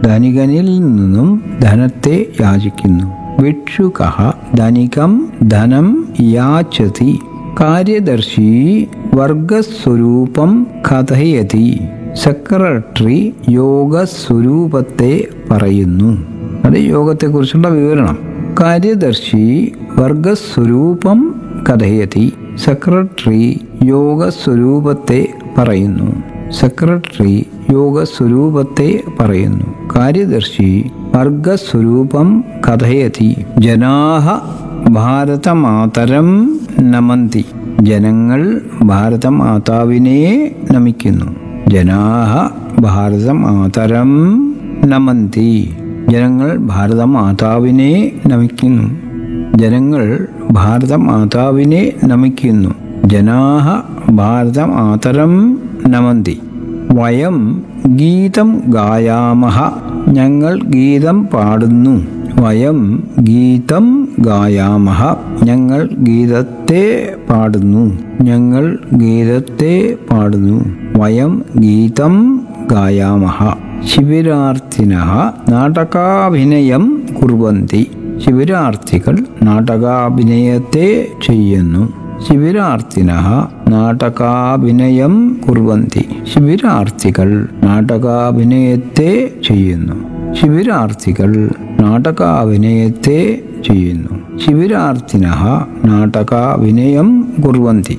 ധനികനിൽ നിന്നും ധനത്തെ യാചിക്കുന്നു ഭിക്ഷുക ധനികം ധനം യാചതി കാര്യദർശി വർഗസ്വരൂപം കഥയതി സെക്രട്ടറി യോഗസ്വരൂപത്തെ പറയുന്നു അത് യോഗത്തെക്കുറിച്ചുള്ള വിവരണം കാര്യദർശി വർഗസ്വരൂപം കഥയതി സെക്രട്ടറി യോഗസ്വരൂപത്തെ പറയുന്നു സെക്രട്ടറി യോഗസ്വരൂപത്തെ പറയുന്നു കാര്യദർശി വർഗസ്വരൂപം കഥയതി ജനാഹ ഭാരതമാതരം നമന്തി ജനങ്ങൾ ഭാരതമാതാവിനെ നമിക്കുന്നു ജനാഹ ഭാരതമാതരം നമന്തി ജനങ്ങൾ ഭാരതമാതാവിനെ നമിക്കുന്നു ജനങ്ങൾ ഭാരതമാതാവിനെ നമിക്കുന്നു ജനാഹ ഭാരതമാതരം നമന്തി വയം ഗീതം ഗായാമഹ ഞങ്ങൾ ഗീതം പാടുന്നു വയം ഗീതം ഗായാമഹ ഞങ്ങൾ ഗീതത്തെ പാടുന്നു ഞങ്ങൾ ഗീതത്തെ പാടുന്നു വയം ഗീതം ഗായാമഹ ശിബിരാർത്ഥിന നാടകാഭിനയം കുർവന്തി ശിബിരാർത്ഥികൾ നാടകാഭിനയത്തെ ചെയ്യുന്നു ശിബിരാർത്ഥിന നാടകാഭിനയം കുർവന്തി ശിബിരാർത്ഥികൾ നാടകാഭിനയത്തെ ചെയ്യുന്നു ശിബിരാർത്ഥികൾ നാടകാഭിനയത്തെ ചെയ്യുന്നു ശിബിരാർത്ഥിന നാടകാഭിനയം കുർവന്തി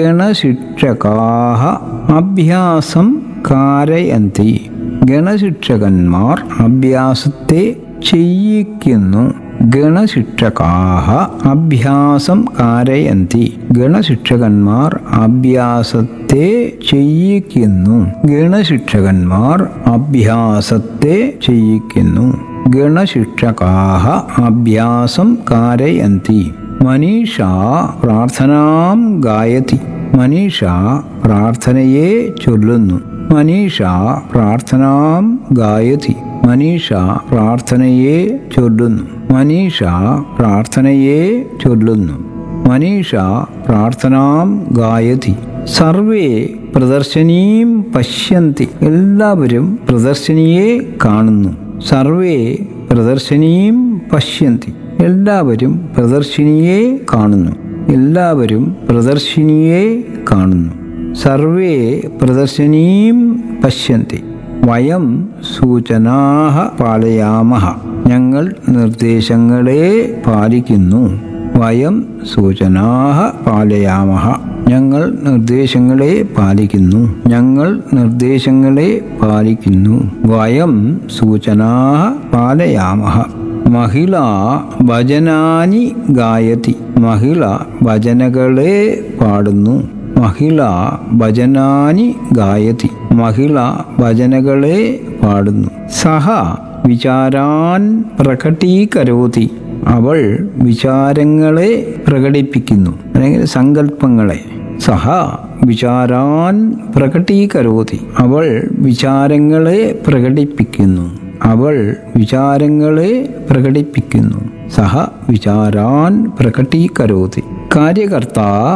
ഗണശിക്ഷകാः അഭ്യാസം കാരയന്തി ഗണശിക്ഷകന്മാർ അഭ്യാസത്തെ ചെയ്യിക്കുന്നു ഗണശിക്ഷകാഹ അഭ്യാസം കാരയന്തി ഗണശിക്ഷകന്മാർ അഭ്യാസത്തെ ചെയ്യിക്കുന്നു ഗണശിക്ഷകന്മാർ അഭ്യാസത്തെ ചെയ്യിക്കുന്നു ഗണശിക്ഷകാഹ അഭ്യാസം കാരയന്തി മനീഷ പ്രാർത്ഥനാം ഗായതി മനീഷ പ്രാർത്ഥനയെ ചൊല്ലുന്നു മനീഷ പ്രാർത്ഥനാം ഗായതി മനീഷ പ്രാർത്ഥനയെ ചൊല്ലുന്നു മനീഷ പ്രാർത്ഥനയെ ചൊല്ലുന്നു മനീഷ പ്രാർത്ഥനാം ഗായതി സർവേ പ്രദർശനീം പശ്യന്തി എല്ലാവരും പ്രദർശനിയെ കാണുന്നു സർവേ പ്രദർശനീം പശ്യന്തി എല്ലാവരും പ്രദർശിനിയെ കാണുന്നു എല്ലാവരും പ്രദർശിനിയെ കാണുന്നു സർവേ പ്രദർശനീം പശ്യന്തി വയം സൂചനാഹ പാലയാമഹ ഞങ്ങൾ നിർദ്ദേശങ്ങളെ പാലിക്കുന്നു വയം സൂചനാഹ പാലയാമഹ ഞങ്ങൾ നിർദ്ദേശങ്ങളെ പാലിക്കുന്നു ഞങ്ങൾ നിർദ്ദേശങ്ങളെ പാലിക്കുന്നു വയം സൂചനാഹ പാലയാമഹ മഹിള ഭജനാനി ഗായതി മഹിള ഭജനകളെ പാടുന്നു മഹിള ഭജനാനി ഗായതി മഹിള ഭജനകളെ പാടുന്നു സഹ വിചാരാൻ പ്രകടീകരോതി അവൾ വിചാരങ്ങളെ പ്രകടിപ്പിക്കുന്നു അല്ലെങ്കിൽ സങ്കല്പങ്ങളെ സഹ വിചാരാൻ പ്രകടീകരോതി അവൾ വിചാരങ്ങളെ പ്രകടിപ്പിക്കുന്നു അവൾ വിചാരങ്ങളെ പ്രകടിപ്പിക്കുന്നു സഹ വിചാരാൻ പ്രകടീകരോതി കാര്യകർത്ത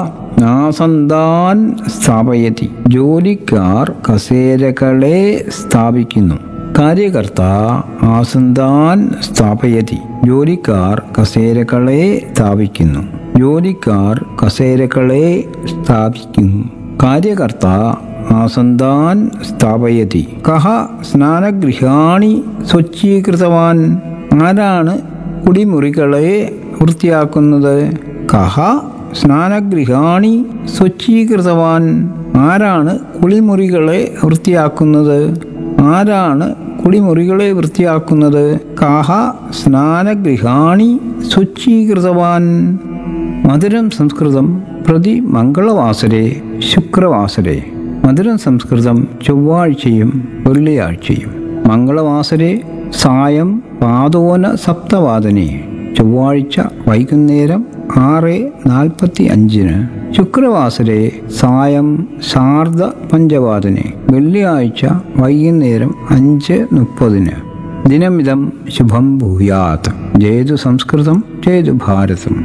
ആസന്താൻ സ്ഥാപയതി ജോലിക്കാർ കസേരകളെ സ്ഥാപിക്കുന്നു കാര്യകർത്ത ആസന്താൻ സ്ഥാപയതി ജോലിക്കാർ കസേരകളെ സ്ഥാപിക്കുന്നു ജോലിക്കാർ കസേരകളെ സ്ഥാപിക്കുന്നു കാര്യകർത്ത ആസന്താൻ സ്ഥാപയതി കഹ സ്നാനഗൃഹാണി സ്വച്ഛീകൃതവാൻ ആരാണ് കുടിമുറികളെ വൃത്തിയാക്കുന്നത് കഹ സ്നാനഗൃഹാണി സ്വച്ഛീകൃതവാൻ ആരാണ് കുളിമുറികളെ വൃത്തിയാക്കുന്നത് ആരാണ് കുളിമുറികളെ വൃത്തിയാക്കുന്നത് കാഹ സ്നാനഗൃഹാണി സ്വച്ഛീകൃതവാൻ മധുരം സംസ്കൃതം പ്രതി മംഗളവാസരെ ശുക്രവാസരെ മധുരം സംസ്കൃതം ചൊവ്വാഴ്ചയും വെള്ളിയാഴ്ചയും മംഗളവാസരെ സായം പാതോന സപ്തവാദനെ ചൊവ്വാഴ്ച വൈകുന്നേരം ആറ് നാൽപ്പത്തി അഞ്ചിന് ശുക്രവാസരെ സായം ശാർദ പഞ്ചവാദനെ വെള്ളിയാഴ്ച വൈകുന്നേരം അഞ്ച് മുപ്പതിന് ദിനമിതം ശുഭം ഭൂയാത് ജയതു സംസ്കൃതം ജയതു ഭാരതം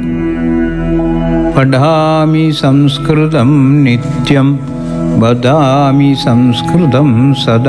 പഠാമി സംസ്കൃതം നിത്യം വദാമി സംസ്കൃതം സദാ